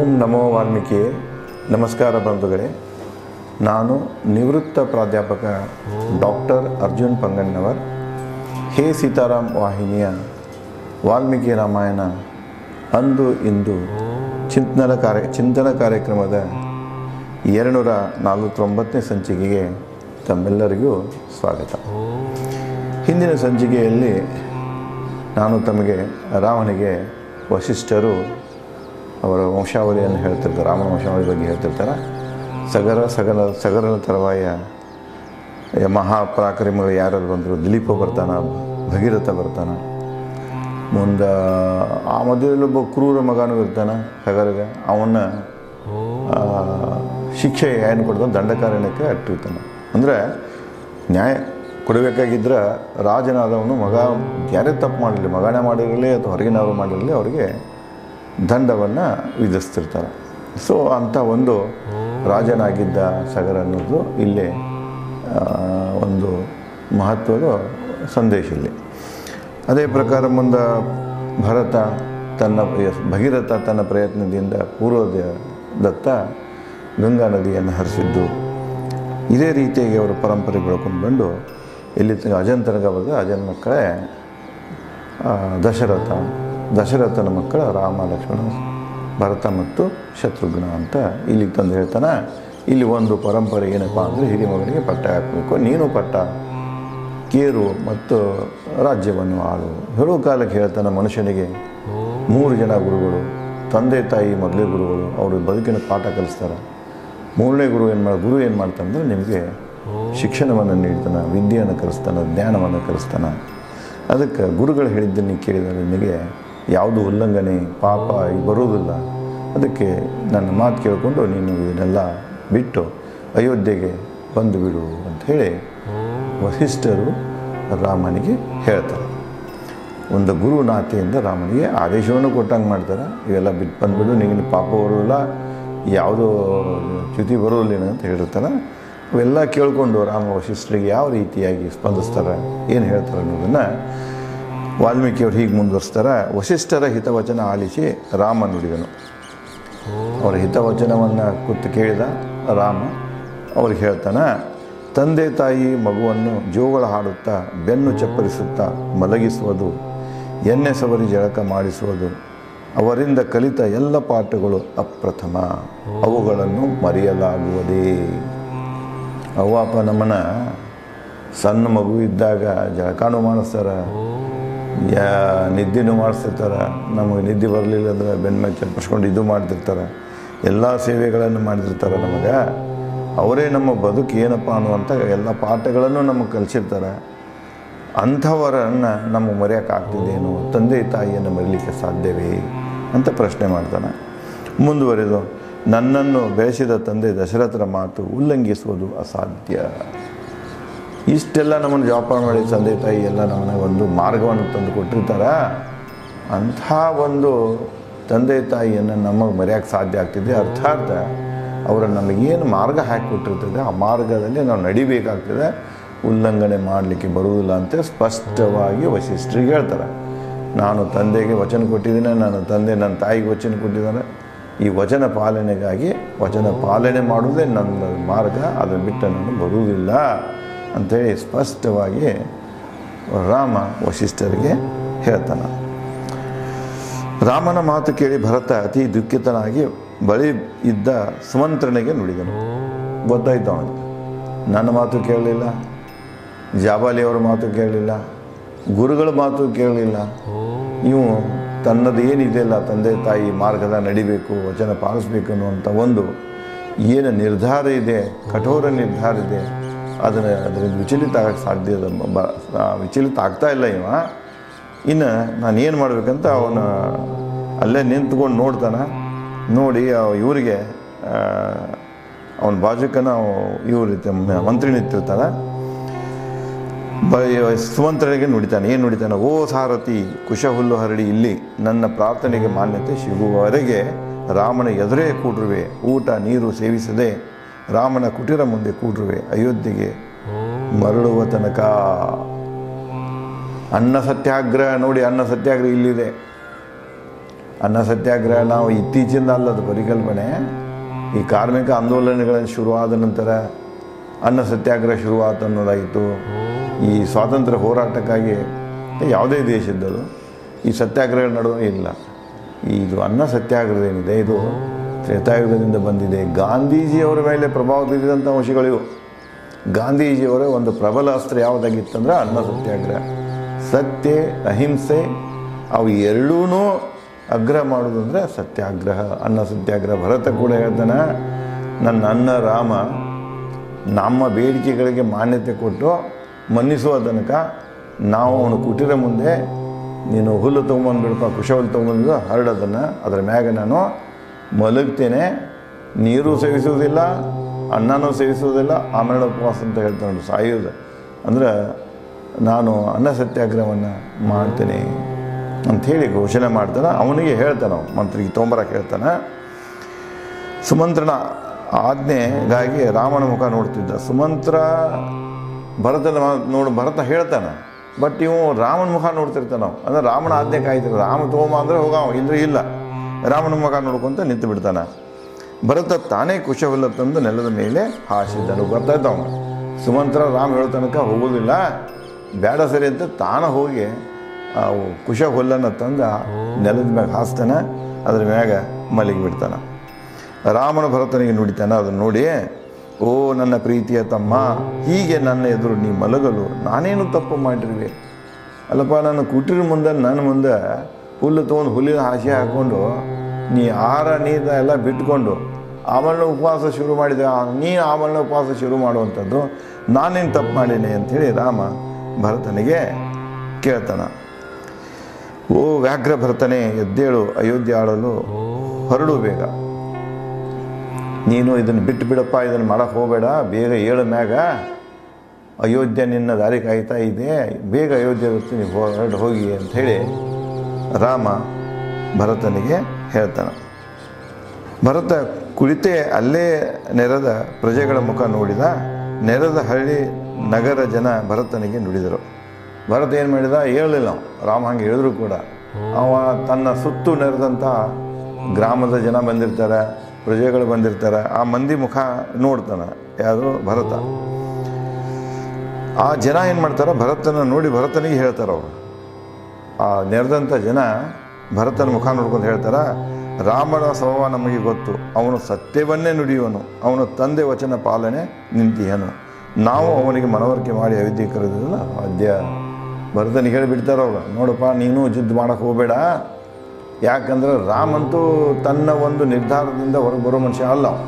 ಓಂ ನಮೋ ವಾಲ್ಮೀಕಿ ನಮಸ್ಕಾರ ಬಂಧುಗಳೇ ನಾನು ನಿವೃತ್ತ ಪ್ರಾಧ್ಯಾಪಕ ಡಾಕ್ಟರ್ ಅರ್ಜುನ್ ಪಂಗಣ್ಣವರ್ ಹೇ ಸೀತಾರಾಮ್ ವಾಹಿನಿಯ ವಾಲ್ಮೀಕಿ ರಾಮಾಯಣ ಅಂದು ಇಂದು ಚಿಂತನ ಕಾರ್ಯ ಚಿಂತನ ಕಾರ್ಯಕ್ರಮದ ಎರಡುನೂರ ನಲವತ್ತೊಂಬತ್ತನೇ ಸಂಚಿಕೆಗೆ ತಮ್ಮೆಲ್ಲರಿಗೂ ಸ್ವಾಗತ ಹಿಂದಿನ ಸಂಚಿಕೆಯಲ್ಲಿ ನಾನು ತಮಗೆ ರಾಮನಿಗೆ ವಸಿಷ್ಠರು ಅವರ ವಂಶಾವಳಿಯನ್ನು ಹೇಳ್ತಿರ್ತಾರೆ ರಾಮನ ವಂಶಾವಳಿ ಬಗ್ಗೆ ಹೇಳ್ತಿರ್ತಾರೆ ಸಗರ ಸಗರ ಸಗರನ ತರುವಾಯ ಯ- ಮಹಾಪರಾಕ್ರಮಿಗಳು ಯಾರ್ಯಾರು ಬಂದರು ದಿಲೀಪ ಬರ್ತಾನ ಭಗೀರಥ ಬರ್ತಾನ ಮುಂದೆ ಆ ಮಧ್ಯದಲ್ಲಿ ಒಬ್ಬ ಕ್ರೂರ ಮಗನೂ ಇರ್ತಾನೆ ಸಗರಗೆ ಅವನ್ನ ಆ, ಶಿಕ್ಷೆ ಏನು ಕೊಡ್ತಾನೆ ದಂಡಕಾರಣ್ಯಕ್ಕೆ ಅಟ್ಟಿರ್ತಾನೆ ಅಂದರೆ ನ್ಯಾಯ ಕೊಡಬೇಕಾಗಿದ್ದರೆ ರಾಜನಾದವನು ಮಗ ಯಾರೇ ತಪ್ಪು ಮಾಡಿರಲಿ ಮಗನೇ ಮಾಡಿರಲಿ ಅಥವಾ ಹೊರಗಿನವರು ಮಾಡಿರಲಿ ಅವರಿಗೆ ದಂಡವನ್ನು ವಿಧಿಸ್ತಿರ್ತಾರೆ ಸೊ ಅಂಥ ಒಂದು ರಾಜನಾಗಿದ್ದ ಸಗರ ಅನ್ನೋದು ಇಲ್ಲಿ ಆ, ಒಂದು ಮಹತ್ವದ ಸಂದೇಶ ಇಲ್ಲಿ ಅದೇ ಪ್ರಕಾರ ಮುಂದೆ ಭರತ ತನ್ನ ಭಗೀರಥ ತನ್ನ ಪ್ರಯತ್ನದಿಂದ ಪೂರ್ವದ ದತ್ತ ಗಂಗಾ ನದಿಯನ್ನು ಹರಿಸಿದ್ದು ಇದೇ ರೀತಿಯಾಗಿ ಅವರ ಪರಂಪರೆ ಬೆಳ್ಕೊಂಡು ಬಂದು ಇಲ್ಲಿ ತನಕ ಅಜಂತನಗ ಬರೆದ ಅಜನ್ ಮಕ್ಕಳೇ ಆ, ದಶರಥ ದಶರಥನ ಮಕ್ಕಳ ರಾಮ ಲಕ್ಷ್ಮಣ ಭರತ ಮತ್ತು ಶತ್ರುಘ್ನ ಅಂತ ಇಲ್ಲಿಗೆ ತಂದು ಹೇಳ್ತಾನೆ ಇಲ್ಲಿ ಒಂದು ಪರಂಪರೆ ಏನಪ್ಪ ಅಂದರೆ ಹಿರಿಯ ಮಗನಿಗೆ ಪಟ್ಟ ಹಾಕಬೇಕು ನೀನು ಪಟ್ಟ ಕೇರು ಮತ್ತು ರಾಜ್ಯವನ್ನು ಆಳು ಹೇಳೋ ಕಾಲಕ್ಕೆ ಹೇಳ್ತಾನೆ ಮನುಷ್ಯನಿಗೆ ಮೂರು ಜನ ಗುರುಗಳು ತಂದೆ ತಾಯಿ ಮೊದಲೇ ಗುರುಗಳು ಅವರು ಬದುಕಿನ ಪಾಠ ಕಲಿಸ್ತಾರೆ ಮೂರನೇ ಗುರು ಏನು ಮಾಡ ಗುರು ಏನು ಮಾಡ್ತಾನಂದ್ರೆ ನಿಮಗೆ ಶಿಕ್ಷಣವನ್ನು ನೀಡ್ತಾನೆ ವಿದ್ಯೆಯನ್ನು ಕಲಿಸ್ತಾನೆ ಜ್ಞಾನವನ್ನು ಕಲಿಸ್ತಾನೆ ಅದಕ್ಕೆ ಗುರುಗಳು ಹೇಳಿದ್ದನ್ನು ಕೇಳಿದರೆ ನಿನಗೆ ಯಾವುದು ಉಲ್ಲಂಘನೆ ಪಾಪ ಈ ಬರುವುದಿಲ್ಲ ಅದಕ್ಕೆ ನನ್ನ ಮಾತು ಕೇಳಿಕೊಂಡು ನೀನು ಇದನ್ನೆಲ್ಲ ಬಿಟ್ಟು ಅಯೋಧ್ಯೆಗೆ ಬಂದು ಬಿಡು ಅಂತ ಹೇಳಿ ವಸಿಷ್ಠರು ರಾಮನಿಗೆ ಹೇಳ್ತಾರೆ ಒಂದು ಗುರುನಾಥೆಯಿಂದ ರಾಮನಿಗೆ ಆದೇಶವನ್ನು ಕೊಟ್ಟಂಗೆ ಮಾಡ್ತಾರೆ ಇವೆಲ್ಲ ಬಿಟ್ಟು ಬಂದುಬಿಡು ನಿನಗೆ ಪಾಪ ಬರೋದಿಲ್ಲ ಯಾವುದೋ ಚ್ಯುತಿ ಬರೋದಿಲ್ಲ ಅಂತ ಹೇಳಿರ್ತಾರೆ ಅವೆಲ್ಲ ಕೇಳಿಕೊಂಡು ರಾಮ ವಶಿಷ್ಠರಿಗೆ ಯಾವ ರೀತಿಯಾಗಿ ಸ್ಪಂದಿಸ್ತಾರೆ ಏನು ಹೇಳ್ತಾರೆ ಅನ್ನೋದನ್ನು ವಾಲ್ಮೀಕಿಯವರು ಹೀಗೆ ಮುಂದುವರಿಸ್ತಾರೆ ವಶಿಷ್ಠರ ಹಿತವಚನ ಆಲಿಸಿ ರಾಮ ನುಡಿದನು ಅವರ ಹಿತವಚನವನ್ನು ಕೂತು ಕೇಳಿದ ರಾಮ ಅವ್ರಿಗೆ ಹೇಳ್ತಾನೆ ತಂದೆ ತಾಯಿ ಮಗುವನ್ನು ಜೋಗಳ ಹಾಡುತ್ತಾ ಬೆನ್ನು ಚಪ್ಪರಿಸುತ್ತಾ ಮಲಗಿಸುವುದು ಎಣ್ಣೆ ಸವರಿ ಜಳಕ ಮಾಡಿಸುವುದು ಅವರಿಂದ ಕಲಿತ ಎಲ್ಲ ಪಾಠಗಳು ಅಪ್ರಥಮ ಅವುಗಳನ್ನು ಮರೆಯಲಾಗುವುದೇ ಅವ್ವಪ್ಪ ನಮ್ಮನ್ನ ಸಣ್ಣ ಮಗು ಇದ್ದಾಗ ಜಳಕಾನು ಮಾಡಿಸ್ತಾರೆ ಯಾ ನಿದ್ದೆನೂ ಮಾಡಿಸ್ತಿರ್ತಾರೆ ನಮಗೆ ನಿದ್ದೆ ಬರಲಿಲ್ಲ ಅಂದ್ರೆ ಬೆನ್ನ ಮೇಲೆ ಚಪ್ಪರಿಸ್ಕೊಂಡು ಇದು ಮಾಡ್ತಿರ್ತಾರೆ ಎಲ್ಲ ಸೇವೆಗಳನ್ನು ಮಾಡ್ತಿರ್ತಾರೆ ನಮಗೆ ಅವರೇ ನಮ್ಮ ಬದುಕು ಏನಪ್ಪ ಅನ್ನುವಂಥ ಎಲ್ಲ ಪಾಠಗಳನ್ನು ನಮಗೆ ಕಲಿಸಿರ್ತಾರೆ ಅಂಥವರನ್ನು ನಮಗೆ ಮರೆಯೋಕ್ಕಾಗ್ತಿದ್ದೇನು ತಂದೆ ತಾಯಿಯನ್ನು ಮರೀಲಿಕ್ಕೆ ಸಾಧ್ಯವೇ ಅಂತ ಪ್ರಶ್ನೆ ಮಾಡ್ತಾನೆ ಮುಂದುವರೆದು ನನ್ನನ್ನು ಬೆಳೆಸಿದ ತಂದೆ ದಶರಥರ ಮಾತು ಉಲ್ಲಂಘಿಸುವುದು ಅಸಾಧ್ಯ ಇಷ್ಟೆಲ್ಲ ನಮ್ಮನ್ನು ಜೋಪಾನ ಮಾಡಿ ತಂದೆ ತಾಯಿ ಎಲ್ಲ ನಮ್ಮನ್ನ ಒಂದು ಮಾರ್ಗವನ್ನು ತಂದು ಕೊಟ್ಟಿರ್ತಾರೆ ಅಂಥ ಒಂದು ತಂದೆ ತಾಯಿಯನ್ನು ನಮಗೆ ಮರೆಯೋಕ್ಕೆ ಸಾಧ್ಯ ಆಗ್ತಿದೆ ಅರ್ಥಾತ್ ಅವರು ನಮಗೇನು ಮಾರ್ಗ ಹಾಕಿಕೊಟ್ಟಿರ್ತದೆ ಆ ಮಾರ್ಗದಲ್ಲಿ ನಾವು ನಡಿಬೇಕಾಗ್ತದೆ ಉಲ್ಲಂಘನೆ ಮಾಡಲಿಕ್ಕೆ ಬರುವುದಿಲ್ಲ ಅಂತ ಸ್ಪಷ್ಟವಾಗಿ ವಶಿಷ್ಠರಿಗೆ ಹೇಳ್ತಾರೆ ನಾನು ತಂದೆಗೆ ವಚನ ಕೊಟ್ಟಿದ್ದೇನೆ ನನ್ನ ತಂದೆ ನನ್ನ ತಾಯಿಗೆ ವಚನ ಕೊಟ್ಟಿದ್ದಾನೆ ಈ ವಚನ ಪಾಲನೆಗಾಗಿ ವಚನ ಪಾಲನೆ ಮಾಡುವುದೇ ನನ್ನ ಮಾರ್ಗ ಅದನ್ನು ಬಿಟ್ಟು ನಾನು ಬರುವುದಿಲ್ಲ ಅಂಥೇಳಿ ಸ್ಪಷ್ಟವಾಗಿ ರಾಮ ವಶಿಷ್ಠರಿಗೆ ಹೇಳ್ತಾನೆ ರಾಮನ ಮಾತು ಕೇಳಿ ಭರತ ಅತಿ ದುಃಖಿತನಾಗಿ ಬಳಿ ಇದ್ದ ಸುಮಂತ್ರನಿಗೆ ನುಡಿದನು ಗೊತ್ತಾಯ್ತು ಅವನಿಗೆ ನನ್ನ ಮಾತು ಕೇಳಲಿಲ್ಲ ಜಾಬಾಲಿಯವರ ಮಾತು ಕೇಳಲಿಲ್ಲ ಗುರುಗಳ ಮಾತು ಕೇಳಲಿಲ್ಲ ಇವು ತನ್ನದು ಏನಿದೆಯಲ್ಲ ತಂದೆ ತಾಯಿ ಮಾರ್ಗದ ನಡಿಬೇಕು ವಚನ ಪಾಲಿಸ್ಬೇಕು ಅನ್ನುವಂಥ ಒಂದು ಏನು ನಿರ್ಧಾರ ಇದೆ ಕಠೋರ ನಿರ್ಧಾರ ಇದೆ ಅದನ್ನು ಅದರಿಂದ ವಿಚಲಿತ ಆಗಕ್ಕೆ ಸಾಧ್ಯ ಇಲ್ಲ. ಬ- ಆ, ವಿಚಲಿತ ಆಗ್ತಾ ಇಲ್ಲ ಇವ ಇನ್ನು ನಾನು ಏನು ಮಾಡಬೇಕಂತ ಅವನ ಅಲ್ಲೇ ನಿಂತ್ಕೊಂಡು ನೋಡ್ತಾನೆ ನೋಡಿ ಅವ ಇವರಿಗೆ ಅವನ ಬಾಜುಕನ ಇವ್ರು ಮಂತ್ರಿ ನಿಂತಿರ್ತಾನೆ ಬ ಸುಮಂತ್ರನಿಗೆ ನುಡಿತಾನೆ ಏನು ನುಡಿತಾನೆ ಓ ಸಾರಥಿ ಕುಶ ಹುಲ್ಲು ಹರಡಿ ಇಲ್ಲಿ ನನ್ನ ಪ್ರಾರ್ಥನೆಗೆ ಮಾನ್ಯತೆ ಸಿಗುವವರೆಗೆ ರಾಮನ ಎದುರೇ ಕೂಡ್ರುವೆ ಊಟ ನೀರು ಸೇವಿಸದೆ ರಾಮನ ಕುಟೀರ ಮುಂದೆ ಕೂಡ್ರುವೆ ಅಯೋಧ್ಯೆಗೆ ಮರಳುವ ತನಕ ಅನ್ನ ಸತ್ಯಾಗ್ರಹ ನೋಡಿ ಅನ್ನ ಸತ್ಯಾಗ್ರಹ ಇಲ್ಲಿದೆ ಅನ್ನ ಸತ್ಯಾಗ್ರಹ ನಾವು ಇತ್ತೀಚಿಂದ ಅಲ್ಲದ ಪರಿಕಲ್ಪನೆ ಈ ಕಾರ್ಮಿಕ ಆಂದೋಲನಗಳನ್ನು ಶುರುವಾದ ನಂತರ ಅನ್ನ ಸತ್ಯಾಗ್ರಹ ಶುರುವಾತು ಅನ್ನೋದಾಯಿತು ಈ ಸ್ವಾತಂತ್ರ್ಯ ಹೋರಾಟಕ್ಕಾಗಿ ಯಾವುದೇ ದೇಶದ್ದದು ಈ ಸತ್ಯಾಗ್ರಹ ನಡುವೆ ಇಲ್ಲ ಇದು ಅನ್ನ ಸತ್ಯಾಗ್ರಹ ಏನಿದೆ ಇದು ತ್ರೇತಾಯುಗದಿಂದ ಬಂದಿದೆ ಗಾಂಧೀಜಿಯವರ ಮೇಲೆ ಪ್ರಭಾವ ಬೀರಿದಂಥ ಅಂಶಗಳಿವು ಗಾಂಧೀಜಿಯವರ ಒಂದು ಪ್ರಬಲ ಅಸ್ತ್ರ ಯಾವುದಾಗಿತ್ತಂದ್ರೆ ಅನ್ನ ಸತ್ಯಾಗ್ರಹ ಸತ್ಯ ಅಹಿಂಸೆ ಅವು ಎರಡೂ ಅಗ್ರಹ ಮಾಡೋದು ಅಂದರೆ ಸತ್ಯಾಗ್ರಹ ಅನ್ನ ಸತ್ಯಾಗ್ರಹ ಭರತ ಕೂಡ ಹೇಳ್ತಾನೆ ನನ್ನ ಅನ್ನ ರಾಮ ನಮ್ಮ ಬೇಡಿಕೆಗಳಿಗೆ ಮಾನ್ಯತೆ ಕೊಟ್ಟು ಮನ್ನಿಸುವ ತನಕ ನಾವು ಅವನು ಕುಟೀರ ಮುಂದೆ ನೀನು ಹುಲ್ಲು ತೊಗೊಂಬಂದ್ಬಿಡಪ್ಪ ಕುಶ ಹುಲ್ಲು ತೊಗೊಂಬಂದು ಹರಡೋದನ್ನು ಅದರ ಮ್ಯಾಗ ನಾನು ಮಲಗ್ತೇನೆ ನೀರು ಸೇವಿಸುವುದಿಲ್ಲ ಅನ್ನನೂ ಸೇವಿಸುವುದಿಲ್ಲ ಆಮೇಲೆ ಉಪವಾಸ ಅಂತ ಹೇಳ್ತಾನೆ ಸಾಯೋದು ಅಂದ್ರೆ ನಾನು ಅನ್ನ ಸತ್ಯಾಗ್ರಹವನ್ನು ಮಾಡ್ತೇನೆ ಅಂಥೇಳಿ ಘೋಷಣೆ ಮಾಡ್ತಾನೆ ಅವನಿಗೆ ಹೇಳ್ತಾನೆ ಅವ ಮಂತ್ರಿಗೆ ತೊಂಬರಕ್ಕೆ ಹೇಳ್ತಾನೆ ಸುಮಂತ್ರನ ಆಜ್ಞೆಗಾಗಿ ರಾಮನ ಮುಖ ನೋಡ್ತಿದ್ದ ಸುಮಂತ್ರ ಭರತನ ಮಾ- ನೋಡು ಭರತ ಹೇಳ್ತಾನೆ ಬಟ್ ಇವು ರಾಮನ ಮುಖ ನೋಡ್ತಿರ್ತಾನೆ ನಾವು ಅಂದ್ರೆ ರಾಮನ ಆಜ್ಞೆ ಕಾಯ್ತಿರ ರಾಮ ತಗೊಂಬ ಅಂದರೆ ಹೋಗಾವ ಇಲ್ಲದ್ರೆ ಇಲ್ಲ ರಾಮನ ಮುಖ ನೋಡ್ಕೊಂತ ನಿಂತು ಬಿಡ್ತಾನೆ ಭರತ ತಾನೇ ಕುಶಹುಲ್ಲ ತಂದು ನೆಲದ ಮೇಲೆ ಹಾಸಿದ್ದನು ಗೊತ್ತಾಯ್ತು ಅವನು ಸುಮಂತ್ರ ರಾಮ ಹೇಳೋ ತನಕ ಹೋಗೋದಿಲ್ಲ ಬೇಡ ಸರಿ ಅಂತ ತಾನ ಹೋಗಿ ಆ ಕುಶ ಹುಲ್ಲನ್ನು ತಂದು ಆ ನೆಲದ ಮ್ಯಾಗ ಹಾಸ್ತಾನೆ ಅದ್ರ ಮ್ಯಾಗ ಮಲಗಿ ಬಿಡ್ತಾನೆ ರಾಮನ ಭರತನಿಗೆ ನುಡಿತಾನೆ ಅದನ್ನು ನೋಡಿ ಓ ನನ್ನ ಪ್ರೀತಿಯ ತಮ್ಮ ಹೀಗೆ ನನ್ನ ಎದುರು ನೀ ಮಲಗಲು ನಾನೇನು ತಪ್ಪು ಮಾಡಿರುವೆ ಅಲ್ಲಪ್ಪ ನನ್ನ ಕುಟೀರ ಮುಂದೆ ನನ್ನ ಮುಂದೆ ಹುಲ್ಲು ತೊಗೊಂಡು ಹುಲ್ಲಿನ ಹಾಸಿ ಹಾಕ್ಕೊಂಡು ನೀ ಆಹಾರ ನೀರ ಎಲ್ಲ ಬಿಟ್ಕೊಂಡು ಆಮೇಲೆ ಉಪವಾಸ ಶುರು ಮಾಡಿದೆ ಆ- ನೀ ಆಮೇಲೆ ಉಪವಾಸ ಶುರು ಮಾಡುವಂಥದ್ದು ನಾನೇನು ತಪ್ಪು ಮಾಡೀನಿ ಅಂಥೇಳಿ ರಾಮ ಭರತನಿಗೆ ಕೇಳ್ತಾನ ಓ ವ್ಯಾಘ್ರ ಭರತನೇ ಎದ್ದೇಳು ಅಯೋಧ್ಯೆ ಆಳಲು ಹೊರಡು ಬೇಗ ನೀನು ಇದನ್ನು ಬಿಟ್ಟು ಬಿಡಪ್ಪ ಇದನ್ನು ಮಾಡಕ್ಕೆ ಹೋಗಬೇಡ ಬೇಗ ಏಳು ಮ್ಯಾಗ ಅಯೋಧ್ಯೆ ನಿನ್ನ ದಾರಿ ಕಾಯ್ತಾ ಇದೆ ಬೇಗ ಅಯೋಧ್ಯೆ ಬರ್ತೀನಿ ಹೊರಡು ಹೋಗಿ ಅಂಥೇಳಿ ರಾಮ ಭರತನಿಗೆ ಹೇಳ್ತಾನೆ ಭರತ ಕುಳಿತೇ ಅಲ್ಲೇ ನೆರೆದ ಪ್ರಜೆಗಳ ಮುಖ ನೋಡಿದ ನೆರೆದ ಹಳ್ಳಿ ನಗರ ಜನ ಭರತನಿಗೆ ನುಡಿದರು ಭರತ ಏನು ಮಾಡಿದ ಹೇಳಲಿಲ್ಲ ಅವ. ರಾಮ ಹಂಗೆ ಹೇಳಿದ್ರು ಕೂಡ ಅವ ತನ್ನ ಸುತ್ತು ನೆರೆದಂಥ ಗ್ರಾಮದ ಜನ ಬಂದಿರ್ತಾರೆ ಪ್ರಜೆಗಳು ಬಂದಿರ್ತಾರೆ ಆ ಮಂದಿ ಮುಖ ನೋಡ್ತಾನೆ ಯಾವುದು ಭರತ ಆ ಜನ ಏನು ಮಾಡ್ತಾರೆ ಭರತನ ನೋಡಿ ಭರತನಿಗೆ ಹೇಳ್ತಾರೆ ಅವರು ಆ ನೆರೆದಂಥ ಜನ ಭರತನ ಮುಖ ನೋಡ್ಕೊಂಡು ಹೇಳ್ತಾರ ರಾಮನ ಸ್ವಭಾವ ನಮಗೆ ಗೊತ್ತು ಅವನು ಸತ್ಯವನ್ನೇ ನುಡಿಯುವನು ಅವನು ತಂದೆ ವಚನ ಪಾಲನೆ ನಿಂತಿಯನು ನಾವು ಅವನಿಗೆ ಮನವರಿಕೆ ಮಾಡಿ ಅಯೋಧ್ಯೆ ಕರೆದಿಲ್ಲ ಅದ್ಯ ಭರತನಿಗೆ ಹೇಳಿಬಿಡ್ತಾರ ಅವ್ರು ನೋಡಪ್ಪ ನೀನು ಯುದ್ಧ ಮಾಡಕ್ಕೆ ಹೋಗಬೇಡ ಯಾಕಂದ್ರೆ ರಾಮಂತೂ ತನ್ನ ಒಂದು ನಿರ್ಧಾರದಿಂದ ಹೊರಗೆ ಬರೋ ಮನುಷ್ಯ ಅಲ್ಲ ಅವ.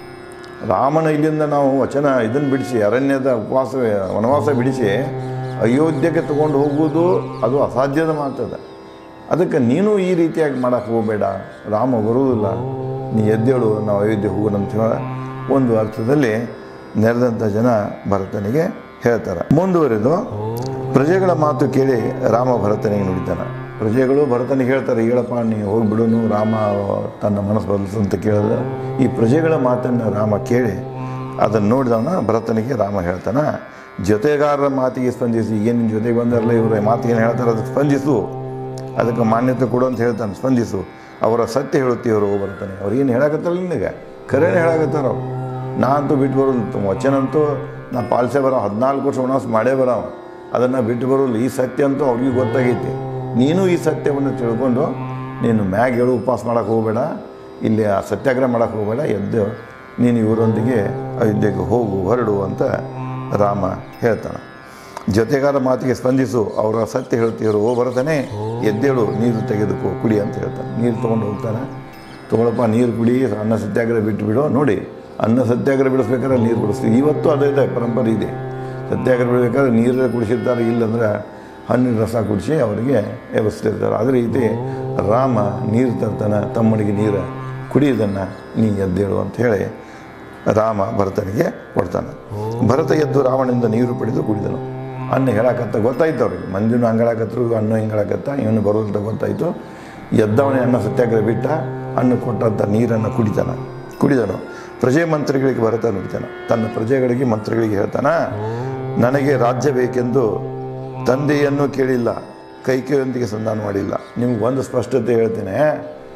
ರಾಮನ ಇಲ್ಲಿಂದ ನಾವು ವಚನ ಇದನ್ನು ಬಿಡಿಸಿ ಅರಣ್ಯದ ಉಪವಾಸ ವನವಾಸ ಬಿಡಿಸಿ ಅಯೋಧ್ಯೆಗೆ ತಗೊಂಡು ಹೋಗುವುದು ಅದು ಅಸಾಧ್ಯದ ಮಾತದ ಅದಕ್ಕೆ ನೀನು ಈ ರೀತಿಯಾಗಿ ಮಾಡಕ್ಕೆ ಹೋಗಬೇಡ ರಾಮ ಬರುವುದಿಲ್ಲ ನೀ ಎದ್ದೇಳು ನಾವು ಅಯೋಧ್ಯೆ ಹೋಗೋಣ ಅಂತ ಹೇಳ ಒಂದು ಅರ್ಥದಲ್ಲಿ ನೆರೆದಂಥ ಜನ ಭರತನಿಗೆ ಹೇಳ್ತಾರೆ ಮುಂದುವರೆದು ಪ್ರಜೆಗಳ ಮಾತು ಕೇಳಿ ರಾಮ ಭರತನಿಗೆ ನುಡಿತಾನೆ ಪ್ರಜೆಗಳು ಭರತನಿಗೆ ಹೇಳ್ತಾರೆ ಹೇಳಪ್ಪ ನೀ ಹೋಗ್ಬಿಡುನು ರಾಮ ತನ್ನ ಮನಸ್ಸು ಬದಲಿಸು ಅಂತ ಕೇಳಿದ ಈ ಪ್ರಜೆಗಳ ಮಾತನ್ನು ರಾಮ ಕೇಳಿ ಅದನ್ನು ನೋಡಿದವನ ಭರತನಿಗೆ ರಾಮ ಹೇಳ್ತಾನ ಜೊತೆಗಾರರ ಮಾತಿಗೆ ಸ್ಪಂದಿಸಿ ಏನು ನಿನ್ನ ಜೊತೆಗೆ ಬಂದಾರಲ್ಲ ಇವರ ಮಾತಿಗೆ ಹೇಳ್ತಾರೆ ಅದಕ್ಕೆ ಸ್ಪಂದಿಸು ಅದಕ್ಕೆ ಮಾನ್ಯತೆ ಕೊಡು ಅಂತ ಹೇಳ್ತಾನೆ ಸ್ಪಂದಿಸು ಅವರ ಸತ್ಯ ಹೇಳುತ್ತೀವರು ಬರ್ತಾನೆ ಅವ್ರು ಏನು ಹೇಳಕತ್ತಾರಲ್ಲ ನಿನಗೆ ಕರೆನೇ ಹೇಳಕತ್ತಾರ ಅವ್ರು ನಾ ಅಂತೂ ಬಿಟ್ಟು ಬರೋದು ವಚನ ಅಂತೂ ನಾ ಪಾಲಿಸೇ ಬರೋ ಹದಿನಾಲ್ಕು ವರ್ಷ ವನವಾಸ ಮಾಡೇ ಬರೋ ಅದನ್ನು ಬಿಟ್ಟು ಬರೋಲ್ಲ ಈ ಸತ್ಯ ಅಂತೂ ಅವ್ರಿಗೆ ಗೊತ್ತಾಗೈತಿ ನೀನು ಈ ಸತ್ಯವನ್ನು ತಿಳ್ಕೊಂಡು ನೀನು ಮ್ಯಾಗ ಹೇಳು ಉಪವಾಸ ಮಾಡೋಕೆ ಹೋಗಬೇಡ ಇಲ್ಲಿ ಆ ಸತ್ಯಾಗ್ರಹ ಮಾಡೋಕೆ ಹೋಗಬೇಡ ಎದ್ದು ನೀನು ಇವರೊಂದಿಗೆ ಅಯೋಧ್ಯೆಗೆ ಹೋಗು ಹೊರಡು ಅಂತ ರಾಮ ಹೇಳ್ತಾನೆ ಜೊತೆಗಾರ ಮಾತಿಗೆ ಸ್ಪಂದಿಸು ಅವರ ಸತ್ಯ ಹೇಳ್ತೀರು ಓ ಬರತಾನೆ ಎದ್ದೇಳು ನೀರು ತೆಗೆದುಕೋ ಕುಡಿ ಅಂತ ಹೇಳ್ತಾನೆ ನೀರು ತೊಗೊಂಡು ಹೋಗ್ತಾನೆ ತೊಗೊಳಪ್ಪ ನೀರು ಕುಡಿ ಅನ್ನ ಸತ್ಯಾಗ್ರಹ ಬಿಟ್ಟು ಬಿಡು ನೋಡಿ ಅನ್ನ ಸತ್ಯಾಗ್ರಹ ಬಿಡಿಸ್ಬೇಕಾದ್ರೆ ನೀರು ಬಿಡಿಸ್ತೀವಿ ಇವತ್ತು ಅದೇ ಇದೆ ಪರಂಪರೆ ಇದೆ ಸತ್ಯಾಗ್ರಹ ಬಿಡಬೇಕಾದ್ರೆ ನೀರೇ ಕುಡಿಸಿರ್ತಾರೆ ಇಲ್ಲಂದ್ರೆ ಹಣ್ಣಿನ ರಸ ಕುಡಿಸಿ ಅವರಿಗೆ ವ್ಯವಸ್ಥಿರ್ತಾರೆ ಅದೇ ರೀತಿ ರಾಮ ನೀರು ತರ್ತಾನೆ ತಮ್ಮನಿಗೆ ನೀರು ಕುಡಿಯೋದನ್ನು ನೀ ಎದ್ದೇಳು ಅಂತ ಹೇಳಿ ರಾಮ ಭರತನಿಗೆ ಕೊಡ್ತಾನೆ ಭರತ ಎದ್ದು ರಾವಣನಿಂದ ನೀರು ಪಡೆದು ಕುಡಿದನು ಅನ್ನ ಹೇಳಕತ್ತ ಗೊತ್ತಾಯ್ತು ಅವ್ರಿಗೆ ಮಂದಿನೂ ಹಂಗಾಳಕತ್ರು ಅನ್ನ ಹಿಂಗಾಳಕತ್ತ ಇವನು ಬರೋದಂತ ಗೊತ್ತಾಯಿತು ಎದ್ದವನೇ ಅನ್ನ ಸತ್ಯಾಗ್ರಹ ಬಿಟ್ಟ ಅನ್ನ ಕೊಟ್ಟಂಥ ನೀರನ್ನು ಕುಡಿತಾನ ಕುಡಿದನು ಪ್ರಜೆ ಮಂತ್ರಿಗಳಿಗೆ ಭರತ ನುಡಿತಾನ ತನ್ನ ಪ್ರಜೆಗಳಿಗೆ ಮಂತ್ರಿಗಳಿಗೆ ಹೇಳ್ತಾನ ನನಗೆ ರಾಜ್ಯ ಬೇಕೆಂದು ತಂದೆಯನ್ನು ಕೇಳಿಲ್ಲ ಕೈಕೆಯೊಂದಿಗೆ ಸಂಧಾನ ಮಾಡಿಲ್ಲ ನಿಮ್ಗೆ ಒಂದು ಸ್ಪಷ್ಟತೆ ಹೇಳ್ತೇನೆ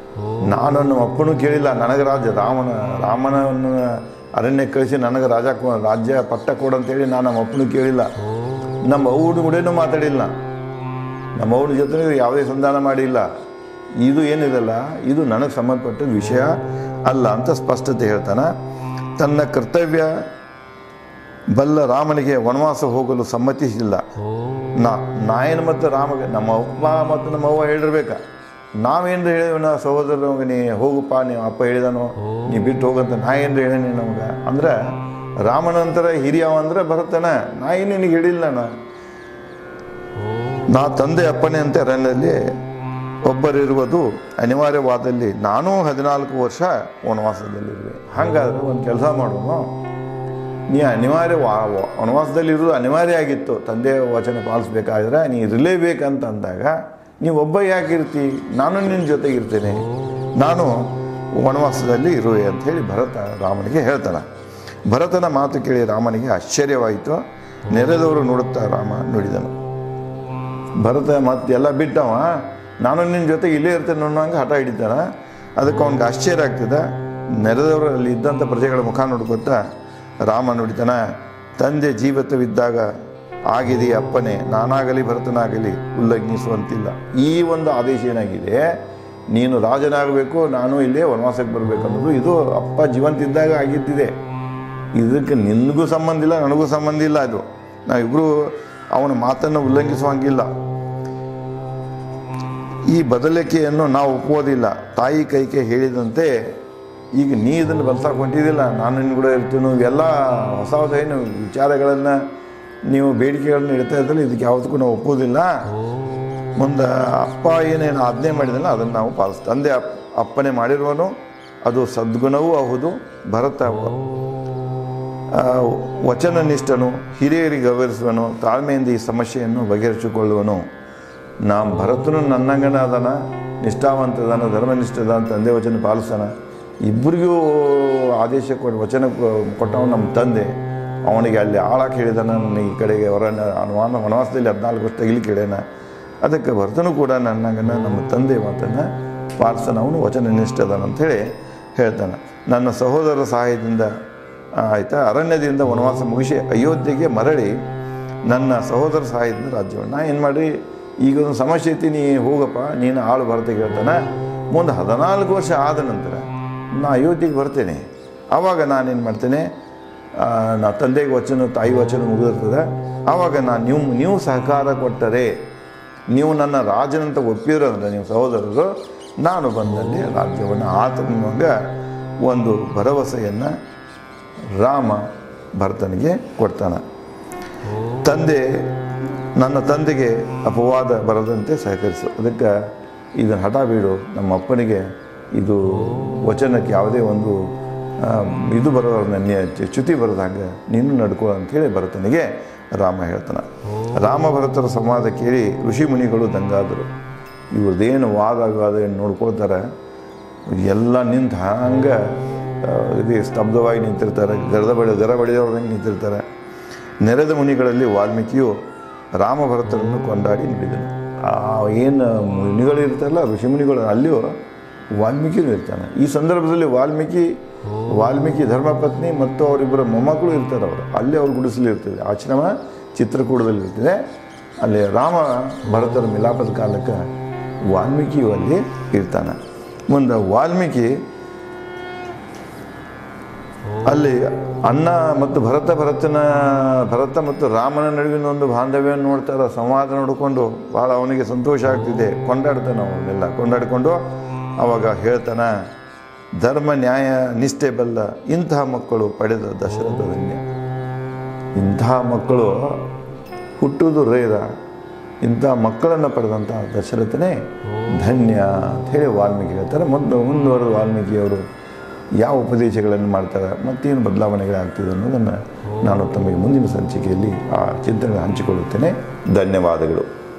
ನಾನು ನಮ್ಮ ಅಪ್ಪನೂ ಕೇಳಿಲ್ಲ ನನಗೆ ರಾಜ ರಾಮನ ರಾಮನನ್ನು ಅರಣ್ಯ ಕಳಿಸಿ ನನಗೆ ರಾಜ ಕೊ- ರಾಜ್ಯ ಪಟ್ಟ ಕೊಡು ಅಂತೇಳಿ ನಾನು ನಮ್ಮ ಅಪ್ಪನೂ ಕೇಳಿಲ್ಲ ನಮ್ಮ ಅವ್ವನ ಕೂಡನೂ ಮಾತಾಡಿಲ್ಲ ನಮ್ಮ ಅವ್ನ ಜೊತೆ ಯಾವುದೇ ಸಂಧಾನ ಮಾಡಿಲ್ಲ ಇದು ಏನಿದೆಲ್ಲ ಇದು ನನಗೆ ಸಂಬಂಧಪಟ್ಟ ವಿಷಯ ಅಲ್ಲ ಅಂತ ಸ್ಪಷ್ಟತೆ ಹೇಳ್ತಾನೆ ತನ್ನ ಕರ್ತವ್ಯ ಬಲ್ಲ ರಾಮನಿಗೆ ವನವಾಸ ಹೋಗಲು ಸಮ್ಮತಿಸಿಲ್ಲ ನಾ ನಾಯನ್ ಮತ್ತು ರಾಮಗೆ ನಮ್ಮ ಅಪ್ಪ ಮತ್ತು ನಮ್ಮ ಅವ್ವ ಹೇಳಿರ್ಬೇಕ ನಾವೇನ್ರ ಹೇಳಿವನ ಸಹೋದರ ನೀ ಹೋಗಪ್ಪ ನೀವು ಅಪ್ಪ ಹೇಳಿದನು ನೀ ಬಿಟ್ಟು ಹೋಗಂತ ನಾ ಏನ್ರ ಹೇಳೀನಿ ನಮ್ಗೆ ಅಂದ್ರೆ ರಾಮನಂತರ ಹಿರಿಯವ ಅಂದ್ರೆ ಭರತನ ನಾ ಏನು ನಿನಗೆ ಹೇಳಿಲ್ಲ ನಾ ನಾ ತಂದೆ ಅಪ್ಪನೇ ಅಂತ ಅರಣ್ಯದಲ್ಲಿ ಒಬ್ಬರಿರುವುದು ಅನಿವಾರ್ಯವಾದಲ್ಲಿ ನಾನೂ ಹದಿನಾಲ್ಕು ವರ್ಷ ವನವಾಸದಲ್ಲಿರುವೆ ಹಾಗಾದ್ರೆ ಒಂದು ಕೆಲಸ ಮಾಡೋಣ ನೀ ಅನಿವಾರ್ಯ ವಾ- ವ- ವನವಾಸದಲ್ಲಿ ಇರೋದು ಅನಿವಾರ್ಯ ಆಗಿತ್ತು ತಂದೆ ವಚನ ಪಾಲಿಸ್ಬೇಕಾದ್ರೆ ನೀ ಇರಲೇಬೇಕಂತ ಅಂದಾಗ ನೀವು ಒಬ್ಬ ಯಾಕೆ ಇರ್ತಿ ನಾನು ನಿನ್ನ ಜೊತೆಗೆ ಇರ್ತೇನೆ ನಾನು ವನವಾಸದಲ್ಲಿ ಇರುವೆ ಅಂತ ಹೇಳಿ ಭರತ ರಾಮನಿಗೆ ಹೇಳ್ತಾನೆ ಭರತನ ಮಾತು ಕೇಳಿ ರಾಮನಿಗೆ ಆಶ್ಚರ್ಯವಾಯಿತು ನೆರೆದವರು ನೋಡುತ್ತಾ ರಾಮ ನುಡಿದನು ಭರತ ಮತ್ತೆ ಎಲ್ಲ ಬಿಟ್ಟವ ನಾನು ನಿನ್ನ ಜೊತೆಗೆ ಇಲ್ಲೇ ಇರ್ತೇನೆ ಅನ್ನೋಂಗೆ ಹಠ ಹಿಡಿತಾನ ಅದಕ್ಕೆ ಅವನಿಗೆ ಆಶ್ಚರ್ಯ ಆಗ್ತದೆ ನೆರೆದವರು ಅಲ್ಲಿ ಇದ್ದಂಥ ಪ್ರಜೆಗಳ ಮುಖ ನೋಡ್ಕೊತಾ ರಾಮ ನುಡಿತಾನ ತಂದೆ ಜೀವಿತವಿದ್ದಾಗ ಆಗಿದೆ ಅಪ್ಪನೇ ನಾನಾಗಲಿ ಭರತನಾಗಲಿ ಉಲ್ಲಂಘಿಸುವಂತಿಲ್ಲ ಈ ಒಂದು ಆದೇಶ ಏನಾಗಿದೆ ನೀನು ರಾಜನಾಗಬೇಕು ನಾನು ಇಲ್ಲೇ ವನವಾಸಕ್ಕೆ ಬರಬೇಕು ಅನ್ನೋದು ಇದು ಅಪ್ಪ ಜೀವಂತ ಇದ್ದಾಗ ಆಗಿದ್ದಿದೆ ಇದಕ್ಕೆ ನಿನಗೂ ಸಂಬಂಧ ಇಲ್ಲ ನನಗೂ ಸಂಬಂಧ ಇಲ್ಲ ಅದು ನಾವಿಬ್ಬರು ಅವನ ಮಾತನ್ನು ಉಲ್ಲಂಘಿಸುವಂಗಿಲ್ಲ ಈ ಬದಲಿಕೆಯನ್ನು ನಾವು ಒಪ್ಪುವುದಿಲ್ಲ ತಾಯಿ ಕೈಗೆ ಹೇಳಿದಂತೆ ಈಗ ನೀ ಇದನ್ನು ಬಲ್ಸಕ್ಕೆ ಹೊಂಟಿದ್ದಿಲ್ಲ ನಾನು ನಿನ್ನ ಕೂಡ ಇರ್ತೀನಿ ಇವೆಲ್ಲ ಹೊಸ ಹೊಸ ಏನು ವಿಚಾರಗಳನ್ನು ನೀವು ಬೇಡಿಕೆಗಳನ್ನ ಇಡ್ತಾ ಇದ್ದಲ್ಲಿ ಇದಕ್ಕೆ ಯಾವುದಕ್ಕೂ ನಾವು ಒಪ್ಪೋದಿಲ್ಲ ಮುಂದೆ ಅಪ್ಪ ಏನೇನು ಆಜ್ಞೆ ಮಾಡಿದಲ್ಲ ಅದನ್ನು ನಾವು ಪಾಲಿಸ್ ತಂದೆ ಅಪ್ ಅಪ್ಪನೆ ಮಾಡಿರುವನು ಅದು ಸದ್ಗುಣವೂ ಹೌದು ಭರತ ಆ, ವಚನನಿಷ್ಠನು ಹಿರಿಯರಿಗೆ ಗೌರವಿಸುವನು ತಾಳ್ಮೆಯಿಂದ ಈ ಸಮಸ್ಯೆಯನ್ನು ಬಗೆಹರಿಸಿಕೊಳ್ಳುವನು ನಾ ಭರತನು ನನ್ನಂಗನ ಅದನ ನಿಷ್ಠಾವಂತದನ ಧರ್ಮನಿಷ್ಠದ ತಂದೆ ವಚನ ಪಾಲಿಸ್ತಾನ ಇಬ್ಬರಿಗೂ ಆದೇಶ ಕೊಟ್ಟು ವಚನ ಕೊ- ಕೊಟ್ಟವನು ನಮ್ಮ ತಂದೆ ಅವನಿಗೆ ಅಲ್ಲಿ ಆಳಕ್ಕೆ ಹೇಳಿದಾನ ನನ್ನ ಈ ಕಡೆಗೆ ಹೊರನ ವನ ವನವಾಸದಲ್ಲಿ ಹದಿನಾಲ್ಕು ವರ್ಷ ತೆಗಿಲಿಕ್ಕೆ ಹೇಳ್ಯಾನ ಅದಕ್ಕೆ ಭರತನು ಕೂಡ ನನ್ನಂಗನ ನಮ್ಮ ತಂದೆ ಮಾತನ್ನು ಪಾಲಿಸ್ತಾನ ಅವನು ವಚನ ನಿಷ್ಠದನ ಅಂಥೇಳಿ ಹೇಳ್ತಾನೆ ನನ್ನ ಸಹೋದರ ಸಹಾಯದಿಂದ ಆ, ಆಯ್ತಾ ಅರಣ್ಯದಿಂದ ವನವಾಸ ಮುಗಿಸಿ ಅಯೋಧ್ಯೆಗೆ ಮರಳಿ ನನ್ನ ಸಹೋದರ ಸಹಾಯದಿಂದ ರಾಜ್ಯವನ್ನು ನಾ ಏನು ಮಾಡಿ ಈಗ ಒಂದು ಸಮಸ್ಯೆ ಐತಿ ನೀ ಹೋಗಪ್ಪ ನೀನು ಆಳು ಬರ್ತೇನೆ ಹೇಳ್ತಾನೆ ಮುಂದೆ ಹದಿನಾಲ್ಕು ವರ್ಷ ಆದ ನಂತರ ನಾ ಅಯೋಧ್ಯೆಗೆ ಬರ್ತೇನೆ ಆವಾಗ ನಾನೇನು ಮಾಡ್ತೇನೆ ಆ, ನಾ ತಂದೆಗೆ ವಚನ ತಾಯಿ ವಚನ ಮುಗಿದಿರ್ತದೆ ಆವಾಗ ನಾನು ನೀವು ನೀವು ಸಹಕಾರ ಕೊಟ್ಟರೆ ನೀವು ನನ್ನ ರಾಜನಂತ ಒಪ್ಪಿರೋದ್ರೆ ನೀವು ಸಹೋದರರು ನಾನು ಬಂದಲ್ಲಿ ರಾಜ್ಯವನ್ನು ಆತನಿಗೆ ಒಂದು ಭರವಸೆಯನ್ನು ರಾಮ ಭರತನಿಗೆ ಕೊಡ್ತಾನೆ ತಂದೆ ನನ್ನ ತಂದೆಗೆ ಅಪವಾದ ಬರದಂತೆ ಸಹಕರಿಸು ಅದಕ್ಕೆ ಇದನ್ನು ಹಠ ಬೀಡು ನಮ್ಮ ಅಪ್ಪನಿಗೆ ಇದು ವಚನಕ್ಕೆ ಯಾವುದೇ ಒಂದು ಆ, ಇದು ಬರೋ ನನ್ನ ಚ್ಯುತಿ ಬರದಾಗ ನೀನು ನಡ್ಕೋ ಅಂಥೇಳಿ ಭರತನಿಗೆ ರಾಮ ಹೇಳ್ತಾನೆ ರಾಮ ಭರತರ ಸಂವಾದ ಕೇಳಿ ಋಷಿ ಮುನಿಗಳು ದಂಗಾದರು ಇವ್ರದ್ದೇನು ವಾದ ವಿವಾದ ಏನು ನೋಡ್ಕೊಳ್ತಾರೆ ಎಲ್ಲ ನಿಂತು ಹಂಗೆ ಇದು ಸ್ತಬ್ಧವಾಗಿ ನಿಂತಿರ್ತಾರೆ ಗರದ ಬಳಿ ಗರ ಬಡಿಯೋರ್ದಂಗೆ ನಿಂತಿರ್ತಾರೆ ನೆರೆದ ಮುನಿಗಳಲ್ಲಿ ವಾಲ್ಮೀಕಿಯು ರಾಮಭರತರನ್ನು ಕೊಂಡಾಡಿ ನುಡಿದನು ಆ ಏನು ಮುನಿಗಳು ಇರ್ತಾರಲ್ಲ ಋಷಿ ಮುನಿಗಳು ಅಲ್ಲಿಯೂ ವಾಲ್ಮೀಕಿನೂ ಇರ್ತಾನೆ ಈ ಸಂದರ್ಭದಲ್ಲಿ ವಾಲ್ಮೀಕಿ ವಾಲ್ಮೀಕಿ ಧರ್ಮಪತ್ನಿ ಮತ್ತು ಅವರಿಬ್ಬರ ಮೊಮ್ಮಕ್ಕಳು ಇರ್ತಾರೆ ಅವರು ಅಲ್ಲಿ ಅವ್ರ ಗುಡಿಸಲು ಇರ್ತದೆ ಆಶ್ರಮ ಚಿತ್ರಕೂಟದಲ್ಲಿ ಇರ್ತದೆ ಅಲ್ಲಿ ರಾಮ ಭರತರ ಮಿಲಾಪದ ಕಾಲಕ್ಕೆ ವಾಲ್ಮೀಕಿಯು ಅಲ್ಲಿ ಇರ್ತಾನೆ ಮುಂದೆ ವಾಲ್ಮೀಕಿ ಅಲ್ಲಿ ಅಣ್ಣ ಮತ್ತು ಭರತ ಭರತನ ಭರತ ಮತ್ತು ರಾಮನ ನಡುವಿನ ಒಂದು ಬಾಂಧವ್ಯವನ್ನು ನೋಡ್ತಾರೆ ಸಂವಾದ ನೋಡಿಕೊಂಡು ಭಾಳ ಅವನಿಗೆ ಸಂತೋಷ ಆಗ್ತಿದೆ ಕೊಂಡಾಡ್ತಾನೆ ಅವನ್ನೆಲ್ಲ ಕೊಂಡಾಡಿಕೊಂಡು ಅವಾಗ ಹೇಳ್ತಾನೆ ಧರ್ಮ ನ್ಯಾಯ ನಿಷ್ಠೆ ಬಲ್ಲ ಇಂತಹ ಮಕ್ಕಳು ಪಡೆದ ದಶರಥ ಧನ್ಯ ಇಂತಹ ಮಕ್ಕಳು ಹುಟ್ಟುವುದು ರೇರ ಇಂಥ ಮಕ್ಕಳನ್ನು ಪಡೆದಂಥ ದಶರಥನೇ ಧನ್ಯ ಅಂತ ಹೇಳಿ ವಾಲ್ಮೀಕಿ ಹೇಳ್ತಾರೆ ಮೊದಲು ಮುಂದುವರೆದು ವಾಲ್ಮೀಕಿಯವರು ಯಾವ ಉಪದೇಶಗಳನ್ನು ಮಾಡ್ತಾರೆ ಮತ್ತೇನು ಬದಲಾವಣೆಗಳಾಗ್ತಿದೆ ಅನ್ನೋದನ್ನು ನಾನು ತಮಗೆ ಮುಂದಿನ ಸಂಚಿಕೆಯಲ್ಲಿ ಆ ಚಿಂತನೆ ಹಂಚಿಕೊಳ್ಳುತ್ತೇನೆ ಧನ್ಯವಾದಗಳು